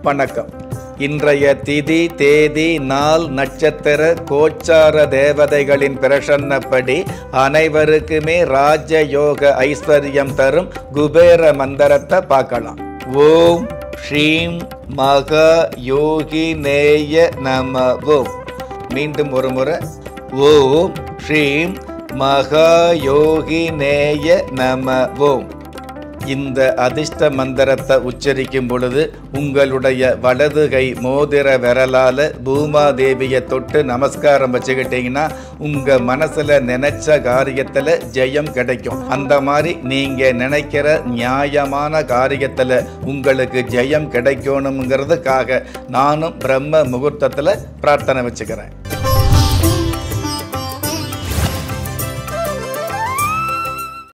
வணக்கம் இன்றைய திதி தேதி நாள் நட்சத்திர கோச்சார தேவதைகளின் பிரசன்னப்படி அனைவருக்குமே ராஜயோக ஐஸ்வர்யம் தரும் குபேர மந்திரத்தை பார்க்கலாம் ஓம் ஸ்ரீம் மகா யோகி நேய நமவோம் மீண்டும் ஒரு முறை ஓம் ஸ்ரீம் மகா யோகி நேய நமவோம் இந்த அதிர்ஷ்ட மந்திரத்தை உச்சரிக்கும் பொழுது உங்களுடைய வலது கை மோதிர விரலால பூமாதேவியை தொட்டு நமஸ்காரம் வச்சுக்கிட்டீங்கன்னா உங்க மனசுல நினைச்ச காரியத்துல ஜெயம் கிடைக்கும் அந்த மாதிரி நீங்க நினைக்கிற நியாயமான காரியத்துல உங்களுக்கு ஜெயம் கிடைக்கணுங்கிறதுக்காக நானும் பிரம்ம முகூர்த்தத்துல பிரார்த்தனை வச்சுக்கிறேன்